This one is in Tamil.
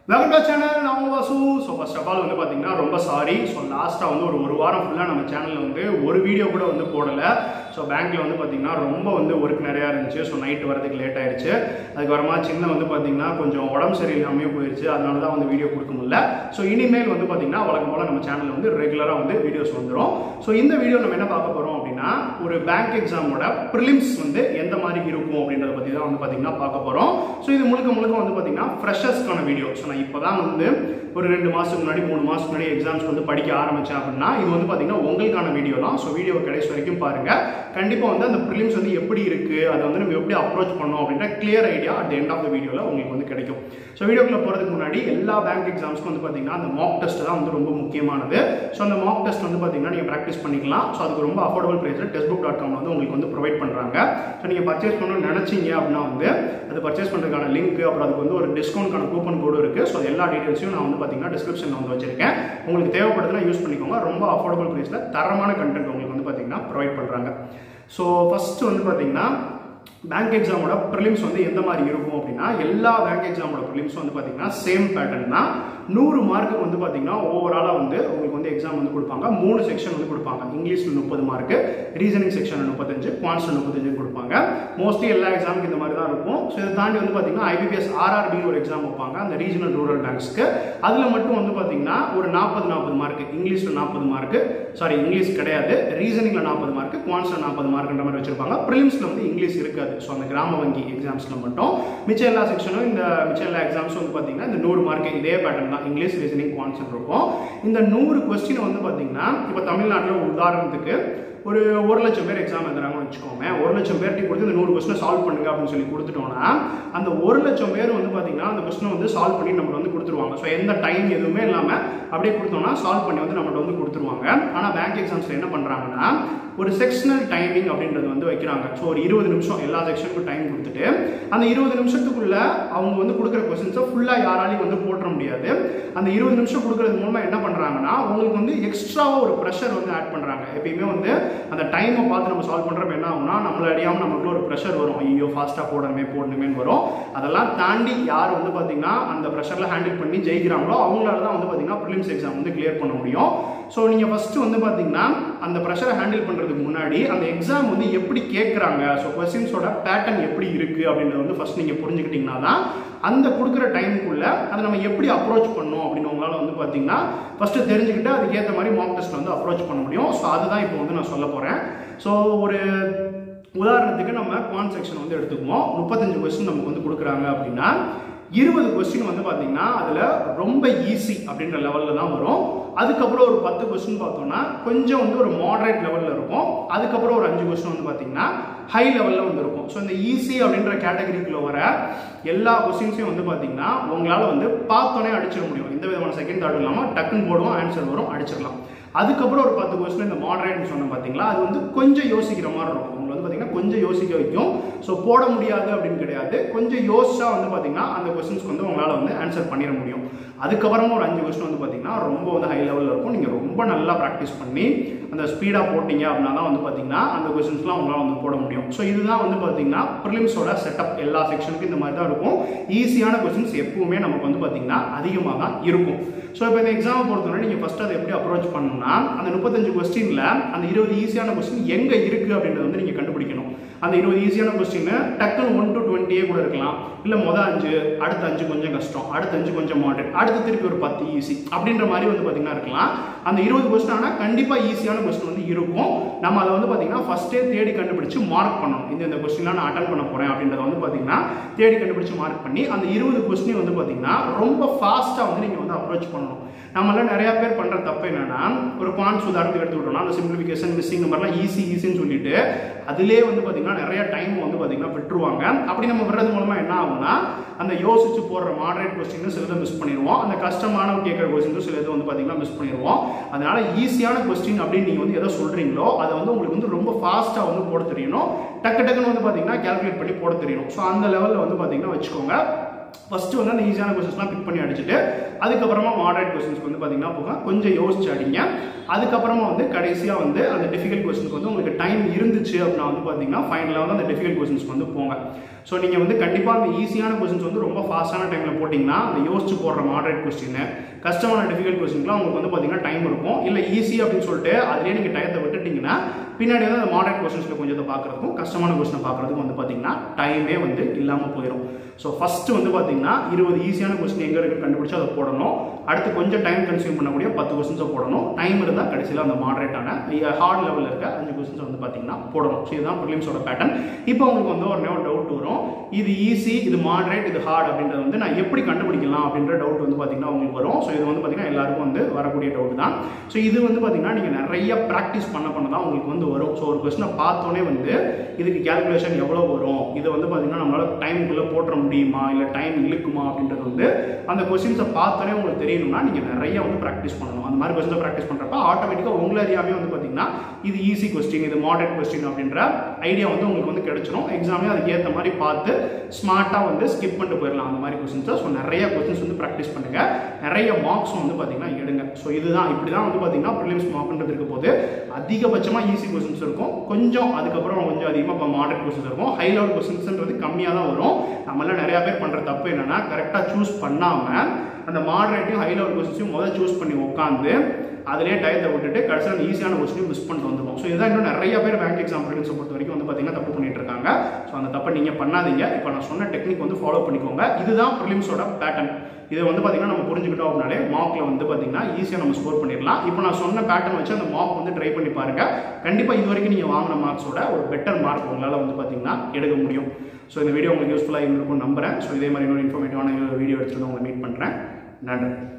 வெல்கம் டு சேனல் நான் உங்க Vasu so first of all வந்து பார்த்தீங்கன்னா ரொம்ப சாரி ஸோ லாஸ்ட்டாக வந்து ஒரு ஒரு வாரம் ஃபுல்லாக நம்ம சேனலில் வந்து ஒரு வீடியோ கூட வந்து போடலை ஸோ பேங்க்கில் வந்து பார்த்தீங்கன்னா ரொம்ப வந்து ஒர்க் நிறையா இருந்துச்சு ஸோ நைட்டு வரதுக்கு லேட் ஆயிடுச்சு அதுக்கப்புறமா சின்ன வந்து பார்த்தீங்கன்னா கொஞ்சம் உடம்பு சரியில்லாமையே போயிடுச்சு அதனால தான் வந்து வீடியோ கொடுக்க முடியல ஸோ இனிமேல் வந்து பார்த்தீங்கன்னா வழக்கம் போல் நம்ம சேனலில் வந்து ரெகுலராக வந்து வீடியோஸ் வந்துடும் ஸோ இந்த வீடியோ நம்ம என்ன பார்க்க போகிறோம் அப்படின்னா ஒரு பேங்க் எக்ஸாமோட ப்ரிலிம்ஸ் வந்து எந்த மாதிரி இருக்கும் அப்படின்றத பற்றி தான் வந்து பார்த்தீங்கன்னா பார்க்க போகிறோம் ஸோ இது முழுக்க முழுக்க வந்து பார்த்தீங்கன்னா ஃப்ரெஷர்ஸ்க்கான வீடியோ ஸோ நான் இப்போ தான் வந்து ஒரு ரெண்டு மாதத்துக்கு முன்னாடி மூணு மாதத்துக்கு முன்னாடி எக்ஸாம்ஸ்க்கு வந்து படிக்க ஆரம்பித்தேன் அப்படின்னா இது வந்து பார்த்தீங்கன்னா உங்களுக்கான வீடியோ தான் ஸோ வீடியோ கடைசி வரைக்கும் பாருங்கள் கண்டிப்பாக வந்து அந்த ப்ரிலிம்ஸ் வந்து எப்படி இருக்குது அதை வந்து நம்ம எப்படி அப்ரோச் பண்ணோம் அப்படின்ற clear idea at end of the வீடியோவில் உங்களுக்கு வந்து கிடைக்கும் ஸோ வீடியோக்குள்ள போகிறதுக்கு முன்னாடி எல்லா பேங்க் எக்ஸாம்ஸ்க்கும் வந்து பார்த்தீங்கன்னா அந்த மாக் டெஸ்ட் தான் வந்து ரொம்ப முக்கியமானது ஸோ அந்த மாக் டெஸ்ட் வந்து பார்த்தீங்கன்னா நீங்கள் ப்ராக்டிஸ் பண்ணிக்கலாம் ஸோ அதுக்கு ரொம்ப அஃபோர்டபுள் ப்ரைஸில் டெஸ்ட் புக் டாட் காம் வந்து உங்களுக்கு வந்து ப்ரொவைட் பண்ணுறாங்க ஸோ நீங்கள் பர்ச்சேஸ் பண்ணணும்னு நினச்சிங்க அப்படின்னா வந்து அது பர்ச்சேஸ் பண்ணுறதுக்கான லிங்க் அப்புறம் அதுக்கு வந்து ஒரு டிஸ்கவுண்ட்கான கூப்பன் கோடு இருக்குது ஸோ எல்லா டீட்டெயில்ஸையும் நான் வந்து பார்த்தீங்கன்னா டிஸ்கிரிப்ஷனில் வந்து வச்சிருக்கேன் உங்களுக்கு தேவைப்படுதுன்னா யூஸ் பண்ணிக்கோங்க ரொம்ப அஃபோர்டபுள் ப்ரைஸில் தரமான கண்டென்ட் உங்களுக்கு வந்து பார்த்தீங்கன்னா ப்ரொவைட் பண்ணுறாங்க ஸோ ஃபஸ்ட்டு வந்து பார்த்தீங்கன்னா பேங்க் எக்ஸாமோட ப்ரிலிம்ஸ் வந்து எந்த மாதிரி இருக்கும் அப்படின்னா எல்லா பேங்க் எக்ஸாமோட ப்ரிலிம்ஸ் வந்து பார்த்தீங்கன்னா சேம் பேட்டர்ன் தான் நூறு மார்க்கு வந்து பார்த்தீங்கன்னா ஓவராலாக வந்து உங்களுக்கு வந்து எக்ஸாம் வந்து கொடுப்பாங்க மூணு செக்ஷன் வந்து கொடுப்பாங்க இங்கிலீஷில் முப்பது மார்க்கு ரீசனிங் செக்ஷன் முப்பத்தஞ்சு குவான்ஸில் முப்பத்தஞ்சு கொடுப்பாங்க மோஸ்ட்லி எல்லா எக்ஸாமுக்கு இந்த மாதிரி தான் இருக்கும் ஸோ இதை தாண்டி வந்து பார்த்தீங்கன்னா ஐபிபிஎஸ் ஆர்ஆர்பின்னு ஒரு எக்ஸாம் வைப்பாங்க அந்த ரீஜனல் ரூரல் பேங்க்ஸ்க்கு அதில் மட்டும் வந்து பார்த்தீங்கன்னா ஒரு நாற்பது நாற்பது மார்க்கு இங்கிலீஷில் நாற்பது மார்க்கு சாரி இங்கிலீஷ் கிடையாது ரீசனிங்கில் நாற்பது மார்க்கு குவான்ஸில் நாற்பது மார்க்குன்ற மாதிரி வச்சிருப்பாங்க ப்ரிலிம்ஸில் வந்து இங்கிலீஷ் இருக்காது ஸோ அந்த கிராம வங்கி எக்ஸாம்ஸில் மட்டும் மிச்ச எல்லா செக்ஷனும் இந்த மிச்ச எல்லா எக்ஸாம்ஸும் வந்து பார்த்தீங்கன்னா இந்த நூறு மார்க் இதே பேட்டர்ன் தான் இங்கிலீஷ் ரீசனிங் குவான்சன் இருக்கும் இந்த நூறு கொஸ்டின் வந்து பார்த்தீங்கன்னா இப்போ தமிழ்நாட்டில் உதாரணத்துக்கு ஒரு ஒரு லட்சம் பேர் எக்ஸாம் எழுதுறாங்கன்னு வச்சுக்கோங்க ஒரு லட்சம் பேர்ட்டி கொடுத்து இந்த நூறு கொஸ்டினை சால்வ் பண்ணுங்க அப்படின்னு சொல்லி கொடுத்துட்டோம்னா அந்த ஒரு லட்சம் பேர் வந்து பார்த்தீங்கன்னா அந்த கொஸ்டினை வந்து சால்வ் பண்ணி நம்மளுக்கு வந்து கொடுத்துருவாங்க ஸோ எந்த டைம் எதுவுமே இல்லாமல் அப்படியே கொடுத்தோம்னா சால்வ் பண்ணி வந்து நம்மள்ட்ட வந்து கொடுத்துருவாங்க ஆனால் பேங்க் எக்ஸாம்ஸில் என்ன பண்ணுறாங்கன்னா ஒரு செக்ஷனல் டைமிங் அப்படின்றது வந்து வைக்கிறாங்க ஸோ ஒரு இருபது நிமிஷம் எல்லா செக்ஷனுக்கும் டைம் கொடுத்துட்டு அந்த இருபது நிமிஷத்துக்குள்ள அவங்க வந்து கொடுக்குற கொஸ்டின்ஸை ஃபுல்லாக யாராலையும் வந்து போட்டுற முடியாது அந்த இருபது நிமிஷம் கொடுக்கறது மூலமாக என்ன பண்ணுறாங்கன்னா உங்களுக்கு வந்து எக்ஸ்ட்ராவாக ஒரு ப்ரெஷர் வந்து ஆட் பண்ணுறாங்க எப்பயுமே வந்து அந்த டைமை பார்த்து நம்ம சால்வ் பண்ணுறப்ப என்ன ஆகும்னா நம்மள அறியாமல் நமக்குள்ள ஒரு ப்ரெஷர் வரும் ஐயோ ஃபாஸ்ட்டாக போடணுமே போடணுமேனு வரும் அதெல்லாம் தாண்டி யார் வந்து பார்த்தீங்கன்னா அந்த ப்ரெஷரில் ஹேண்டில் பண்ணி ஜெயிக்கிறாங்களோ அவங்களால தான் வந்து பார்த்தீங்கன்னா ப்ரிலிம்ஸ் எக்ஸாம் வந்து கிளியர் பண்ண முடியும் ஸோ நீங்கள் ஃபஸ்ட்டு வந்து பார்த்தீங்கன்னா அந்த ப்ரெஷரை ஹேண்டில் பண்ணுறதுக்கு முன்னாடி அந்த எக்ஸாம் வந்து எப்படி கேட்குறாங்க ஸோ கொஸ்டின்ஸோட பேட்டர்ன் எப்படி இருக்குது அப்படின்றத வந்து ஃபஸ்ட் நீங்கள் புரிஞ்சுக்கிட்டிங்கன்னா தான் அந்த கொடுக்குற டைமுக்குள்ளே அதை நம்ம எப்படி அப்ரோச் பண்ணணும் அப்படின்னு உங்களால் வந்து பார்த்தீங்கன்னா ஃபஸ்ட்டு தெரிஞ்சுக்கிட்டு அதுக்கேற்ற மாதிரி மாக் டெஸ்ட் வந்து அப்ரோச் பண்ண முடியும் ஸோ அதுதான் இப்போ வந்து நான் சொல்ல போகிறேன் ஸோ ஒரு உதாரணத்துக்கு நம்ம குவான் செக்ஷன் வந்து எடுத்துக்குவோம் முப்பத்தஞ்சு கொஸ்டின் நமக்கு வந்து கொடுக்குறாங்க அப்படின்னா இருபது கொஸ்டின் வந்து பார்த்தீங்கன்னா அதில் ரொம்ப ஈஸி அப்படின்ற லெவலில் தான் வரும் அதுக்கப்புறம் ஒரு பத்து கொஸ்டின் பார்த்தோம்னா கொஞ்சம் வந்து ஒரு மாடரேட் லெவலில் இருக்கும் அதுக்கப்புறம் ஒரு அஞ்சு கொஸ்டின் வந்து பார்த்தீங்கன்னா ஹை லெவலில் வந்து இருக்கும் ஸோ இந்த ஈஸி அப்படின்ற கேட்டகரிக்குள்ள வர எல்லா கொஸ்டின்ஸையும் வந்து பார்த்தீங்கன்னா உங்களால் வந்து பார்த்தோன்னே அடிச்சிட முடியும் எந்த விதமான செகண்ட் தாட் இல்லாமல் டக்குன்னு போடுவோம் ஆன்சர் வரும் அடிச்சிடலாம் அதுக்கப்புறம் ஒரு பத்து கொஸ்டின் இந்த மாடரேட்னு சொன்னோம் பார்த்தீங்களா அது வந்து கொஞ்சம் யோசிக்கிற மாதிரி இருக்கும் உங்களை வந்து பார்த்தீங்கன்னா கொஞ்சம் யோசிக்க வைக்கும் ஸோ போட முடியாது அப்படின்னு கிடையாது கொஞ்சம் யோசிச்சா வந்து பார்த்தீங்கன்னா அந்த கொஸ்டின்ஸ்க்கு வந்து உங்களால் வந்து ஆன்சர் பண்ணிட முடியும் அதுக்கப்புறமா ஒரு அஞ்சு கொஸ்டின் வந்து பார்த்தீங்கன்னா ரொம்ப வந்து ஹை லெவலில் இருக்கும் நீங்கள் ரொம்ப நல்லா ப்ராக்டிஸ் பண்ணி அந்த ஸ்பீடாக போட்டிங்க அப்படின்னா தான் வந்து பார்த்தீங்கன்னா அந்த கொஸ்டின்ஸ்லாம் உங்களால் வந்து போட முடியும் ஸோ இதுதான் வந்து பார்த்தீங்கன்னா ப்ரிலிம்ஸோட செட்டப் எல்லா செக்ஷனுக்கும் இந்த மாதிரி தான் இருக்கும் ஈஸியான கொஸ்டின்ஸ் எப்பவுமே நமக்கு வந்து பார்த்தீங்கன்னா அதிகமாக தான் இருக்கும் ஸோ இப்போ இந்த எக்ஸாமை பொறுத்தவரை நீங்கள் ஃபஸ்ட் அதை எப்படி அப்ரோச் பண்ணணும்னா அந்த முப்பத்தஞ்சு கொஸ்டினில் அந்த இருபது ஈஸியான கொஸ்டின் எங்கே இருக்குது அப்படின்றத வந்து நீங்கள் கண்டுபிடிக்கணும் அந்த இருபது ஈஸியான கொஸ்டின் டக்குன்னு ஒன் டு டுவெண்ட்டியே கூட இருக்கலாம் இல்லை மொதல் அஞ்சு அடுத்த அஞ்சு கொஞ்சம் கஷ்டம் அடுத்த அஞ்சு கொஞ்சம் மாடரேட் அடுத்து திருப்பி ஒரு பத்து ஈஸி அப்படின்ற மாதிரி வந்து பார்த்தீங்கன்னா இருக்கலாம் அந்த இருபது கொஸ்டின் ஆனால் கண்டிப்பாக ஈஸியான கொஸ்டின் வந்து இருக்கும் நம்ம அதை வந்து பார்த்தீங்கன்னா ஃபஸ்ட்டே தேடி கண்டுபிடிச்சு மார்க் பண்ணணும் இந்த இந்த கொஸ்டின்லாம் நான் அட்டன் பண்ண போகிறேன் அப்படின்றத வந்து பார்த்தீங்கன்னா தேடி கண்டுபிடிச்சு மார்க் பண்ணி அந்த இருபது கொஸ்டின் வந்து பார்த்தீங்கன்னா ரொம்ப ஃபாஸ்ட்டாக வந்து நீங்கள் வந்து அப்ரோச் பண்ணணும் நம்மளாம் நிறைய பேர் பண்ணுற தப்பு என்னன்னா ஒரு குவான்ஸ் உதாரணத்துக்கு எடுத்துக்கிட்டோம்னா அந்த சிம்பிளிஃபிகேஷன் மிஸ்ஸிங் இந்த மாதிரிலாம் ஈஸி ஈஸின்னு சொல்லிட்டு அதிலே வந்து பார்த்தீங்கன்னா நிறைய டைம் வந்து பார்த்தீங்கன்னா விட்டுருவாங்க அப்படி நம்ம விடுறது மூலமாக என்ன ஆகும்னா அந்த யோசிச்சு போடுற மாடரேட் கொஸ்டின் சிலதை மிஸ் பண்ணிடுவோம் அந்த கஷ்டமான கேட்குற கொஸ்டின் சில இது வந்து பார்த்தீங்கன்னா மிஸ் பண்ணிடுவோம் அதனால ஈஸியான கொஸ்டின் அப்படின்னு நீங்கள் வந்து எதை சொல்கிறீங்களோ அதை வந்து உங்களுக்கு வந்து ரொம்ப ஃபாஸ்ட்டாக வந்து போட தெரியணும் டக்கு டக்குன்னு வந்து பார்த்தீங்கன்னா கேல்குலேட் பண்ணி போட தெரியணும் ஸோ அந்த லெவலில் வந்து பார்த்தீங்கன்னா வச்சுக்கோங்க ஃபஸ்ட்டு வந்து அந்த ஈஸியான கொஸ்டின்ஸ்லாம் பிக் பண்ணி அடிச்சுட்டு அதுக்கப்புறமா மாடரேட் கொஸ்டின்ஸ்க்கு வந்து பார்த்தீங்கன்னா போக கொஞ்சம் யோசிச்சு அடிங்க அதுக்கப்புறமா வந்து கடைசியாக வந்து அந்த டிஃபிகல்ட் கொஸ்டின்ஸ்க்கு வந்து உங்களுக்கு டைம் இருந்துச்சு அப்படின்னா வந்து பார்த்தீங்கன்னா ஃபைனலாக வந்து அந்த டிஃபிகல்ட் கொஸ்டின்ஸ்க்கு வந்து போங்க ஸோ நீங்கள் வந்து கண்டிப்பாக அந்த ஈஸியான கொஸ்டின்ஸ் வந்து ரொம்ப ஃபாஸ்ட்டான டைமில் போட்டிங்கன்னா அந்த யோசிச்சு போடுற மாடரேட் கொஸ்டின் கஷ்டமான டிஃபிகல்ட் கொஸ்டின்லாம் உங்களுக்கு வந்து பார்த்தீங்கன்னா டைம் இருக்கும் இல்லை ஈஸி அப்படின்னு சொல்லிட்டு அதுலேயே நீங்கள் டயத்தை விட்டுட்டிங்கன்னா பின்னாடி வந்து அந்த மாடரேட் கொஸ்டின்ஸில் கொஞ்சத்தை பார்க்குறதுக்கும் கஷ்டமான கொஸ்டினை பார்க்குறதுக்கும் வந்து பார்த்தீங்கன்னா டைமே வந்து இல்லாமல் போயிடும் ஸோ ஃபஸ்ட்டு வந்து பார்த்தீங்கன்னா இருபது ஈஸியான கொஸ்டின் எங்கே இருக்குது கண்டுபிடிச்சு அதை போடணும் அடுத்து கொஞ்சம் டைம் கன்சியூம் பண்ணக்கூடிய பத்து கொஸ்டின்ஸை போடணும் டைம் இருந்தால் கடைசியில் அந்த மாடரேட்டான ஹார்ட் லெவலில் இருக்க அஞ்சு கொஸ்டின்ஸ் வந்து பார்த்தீங்கன்னா போடணும் ஸோ இதுதான் ப்ரிலிம்ஸோட பேட்டர்ன் இப்போ உங்களுக்கு வந்து ஒரு நேரம் டவுட் வரும் இது ஈஸி இது மாடரேட் இது ஹார்ட் அப்படின்றது வந்து நான் எப்படி கண்டுபிடிக்கலாம் அப்படின்ற டவுட் வந்து பார்த்தீங்கன்னா உங்களுக்கு வரும் ஸோ இது வந்து பார்த்தீங்கன்னா எல்லாருக்கும் வந்து வரக்கூடிய டவுட் தான் ஸோ இது வந்து பார்த்தீங்கன்னா நீங்கள் நிறைய ப்ராக்டிஸ் பண்ண பண்ண தான் உங்களுக்கு வந்து வரும் ஸோ ஒரு கொஸ்டினை பார்த்தோன்னே வந்து இதுக்கு கேல்குலேஷன் எவ்வளோ வரும் இதை வந்து பார்த்தீங்கன்னா நம்மளால் டைமுக்குள்ளே போட்டுற முடியுமா இல்லை டைம் இழுக்குமா அப்படின்றது வந்து அந்த கொஸ்டின்ஸை பார்த்தோன்னே உங்களுக்கு தெரியணும்னா நீங்கள் நிறைய வந்து ப்ராக்டிஸ் பண்ணணும் அந்த மாதிரி கொஸ்டினை ப்ராக்டிஸ் பண்ணுறப்ப ஆட்டோமேட்டிக்காக உங்களை அறியாமே வந்து பார்த்தீங்கன்னா இது ஈஸி கொஸ்டின் இது மாடரேட் கொஸ்டின் அப்படின்ற ஐடியா வந்து உங்களுக்கு வந்து கிடைச்சிரும் எக்ஸாமே அதுக்கு ஏற்ற மாதிரி பார்த்து ஸ்மார்ட்டாக வந்து ஸ்கிப் பண்ணிட்டு போயிடலாம் அந்த மாதிரி கொஸ்டின்ஸை ஸோ நிறைய கொஸ்டின்ஸ் வந்து ப்ராக்டிஸ் பண்ணுங்க நிறைய மார்க்ஸும் வந்து பார்த்தீங்கன்னா எடுங்க ஸோ இதுதான் இப்படி தான் வந்து பார்த்தீங்கன்னா ப்ரிலிம்ஸ் மார்க்ன்றது இருக்க போது அதிகபட்சமாக ஈஸி கொஸ்டின்ஸ் இருக்கும் கொஞ்சம் அதுக்கப்புறம் கொஞ்சம் அதிகமாக இப்போ மாடரேட் கொஸ்டின்ஸ் இருக்கும் ஹை லெவல் கொஸ்டின்ஸ்ன்றது கம்மியாக தான் வரும் நம்மளாம் நிறைய பேர் பண்ணுற தப்பு என்னன்னா கரெக்டாக சூஸ் பண்ணாமல் அந்த மாடரேட்டையும் ஹை லெவல் கொஸ்டின்ஸையும் முதல்ல சூஸ் பண்ணி உட்காந்து அதிலே டயத்தை விட்டுட்டு கடைசியில் அந்த ஈஸியான கொஸ்டின் மிஸ் பண்ணிட்டு வந்துடும் ஸோ இதான் இன்னும் நிறைய பேர் பேங்க் எக்ஸாம் ப்ரிலிம்ஸை பொறுத்த வரைக்கும் வந்து பார்த்தீங்கன்னா தப்பு பண்ணிட்டு இருக்காங்க ஸோ அந்த தப்பை நீங்கள் பண்ணாதீங்க இப்போ நான் சொன்ன டெக்னிக் வந்து ஃபாலோ பண்ணிக்கோங்க இதுதான் ப்ரிலிம்ஸோட பேட்டர்ன் இதை வந்து பார்த்தீங்கன்னா நம்ம புரிஞ்சுக்கிட்டோம் அப்படின்னாலே மார்க்கில் வந்து பார்த்தீங்கன்னா ஈஸியாக நம்ம ஸ்கோர் பண்ணிடலாம் இப்போ நான் சொன்ன பேட்டர்ன் வச்சு அந்த மார்க் வந்து ட்ரை பண்ணி பாருங்க கண்டிப்பாக இது வரைக்கும் நீங்கள் வாங்கின மார்க்ஸோட ஒரு பெட்டர் மார்க் உங்களால் வந்து பார்த்தீங்கன்னா எடுக்க முடியும் ஸோ இந்த வீடியோ உங்களுக்கு யூஸ்ஃபுல்லாக இருக்கும் நம்புறேன் ஸோ இதே மாதிரி இன்னொரு இன்ஃபர்மேட்டிவான வீடியோ எடுத்துகிட்டு உங்களை மீட் பண்ணுறேன் நன்றி